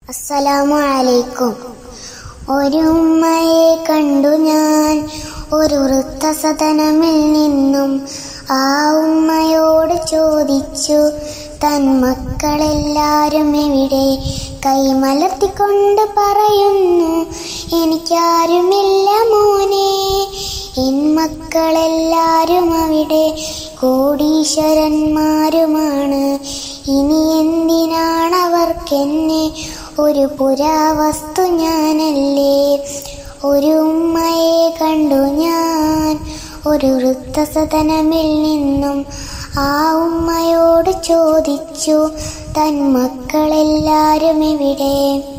അസ്സലാമു അലൈക്കും ഒരു ഉമ്മയെ കണ്ടു ഞാൻ ഒരു വൃത്തസദനമിൽ നിന്നും ആ ഉമ്മയോട് ചോദിച്ചു തൻ മക്കളെല്ലാരും എവിടെ കൈമലർത്തിക്കൊണ്ട് പറയുന്നു എനിക്കാരുമില്ല മോനെ എൻ മക്കളെല്ലാരും അവിടെ കോടീശ്വരന്മാരുമാണ് ഇനി എന്തിനാണ് അവർക്കെന്നെ ഒരു പുരാവസ്തു ഞാനല്ലേ ഒരു ഉമ്മയെ കണ്ടു ഞാൻ ഒരു വൃത്തസദനമിൽ നിന്നും ആ ഉമ്മയോട് ചോദിച്ചു തൻ മക്കളെല്ലാരും എവിടെ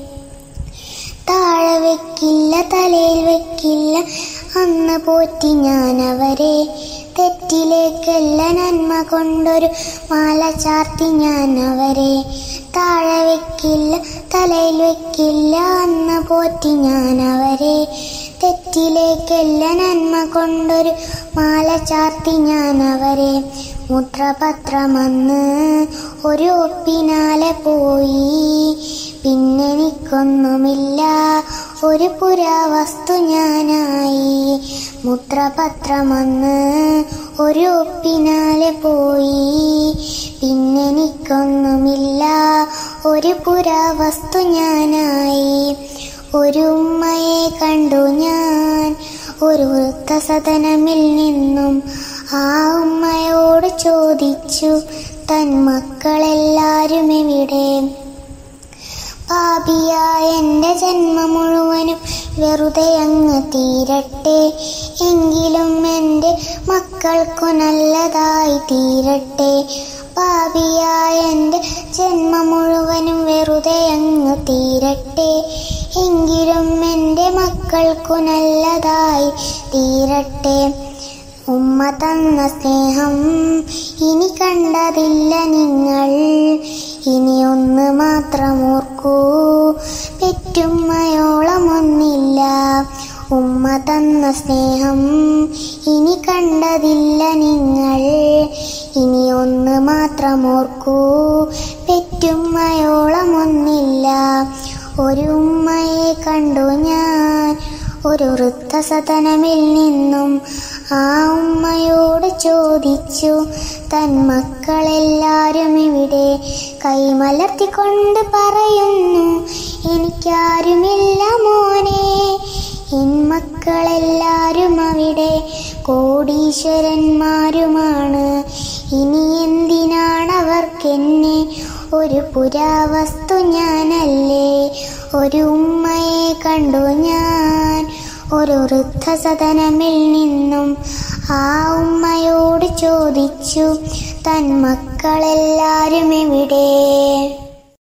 താഴെ വെക്കില്ല തലയിൽ വെക്കില്ല അന്ന് പോറ്റി ഞാൻ അവരെ തെറ്റിലേക്കല്ല നന്മ കൊണ്ടൊരു മാല ചാർത്തി ഞാൻ അവരെ താഴെ വെക്കില്ല തലയിൽ വെക്കില്ല അന്ന് പോറ്റി ഞാൻ അവരെ തെറ്റിലേക്കല്ല നന്മ കൊണ്ടൊരു മാല ചാർത്തി ഞാൻ അവരെ മുദ്രപത്രമന്ന് ഒരു ഒപ്പിനാലെ പോയി പിന്നെനിക്കൊന്നുമില്ല ഒരു പുരാവസ്തു ഞാനായി മുദ്രപത്രമന്ന് ഒരു ഒപ്പിനാലെ പോയി പിന്നെനിക്കൊന്നുമില്ല ഒരു പുരാവസ്തു ഞാനായി ഒരു ഉമ്മയെ കണ്ടു ഞാൻ ഒരു വൃത്തസദനമിൽ നിന്നും ആ ഉമ്മയോട് ചോദിച്ചു തൻ മക്കളെല്ലാരും എവിടെ പാപിയായ എൻ്റെ ജന്മം മുഴുവനും വെറുതെ അങ്ങ് തീരട്ടെ എങ്കിലും എൻ്റെ മക്കൾക്കു നല്ലതായി തീരട്ടെ പാപിയായ എൻ്റെ ജന്മം മുഴുവനും വെറുതെ അങ്ങ് തീരട്ടെ എങ്കിലും എൻ്റെ മക്കൾക്കു നല്ലതായി തീരട്ടെ ഉമ്മ തന്ന സ്നേഹം ഇനി കണ്ടതില്ല നിങ്ങൾ ഇനി ഒന്ന് മാത്രം ഓർക്കൂ പെറ്റുമ്മയോളം ഒന്നില്ല ഉമ്മ തന്ന സ്നേഹം ഇനി കണ്ടതില്ല നിങ്ങൾ ഇനി ഒന്ന് മാത്രം ഓർക്കൂ പെറ്റുമ്മയോളം ഒന്നില്ല ഒരു ഉമ്മയെ കണ്ടു ഞാൻ ഒരു വൃത്തസദനമിൽ നിന്നും ആ ഉമ്മയോട് ചോദിച്ചു തൻ മക്കളെല്ലാരും ഇവിടെ കൈമലർത്തിക്കൊണ്ട് പറയുന്നു എനിക്കാരുമില്ല മോനെ എൻ മക്കളെല്ലാരും അവിടെ കോടീശ്വരന്മാരുമാണ് ഇനി എന്തിനാണ് അവർക്കെന്നെ ഒരു പുരാവസ്തു ഞാനല്ലേ ഒരു ഉമ്മയെ കണ്ടു ഞാൻ ഒരു വൃദ്ധസദനമിൽ നിന്നും ആ ഉമ്മയോട് ചോദിച്ചു തൻ മക്കളെല്ലാരും എവിടെ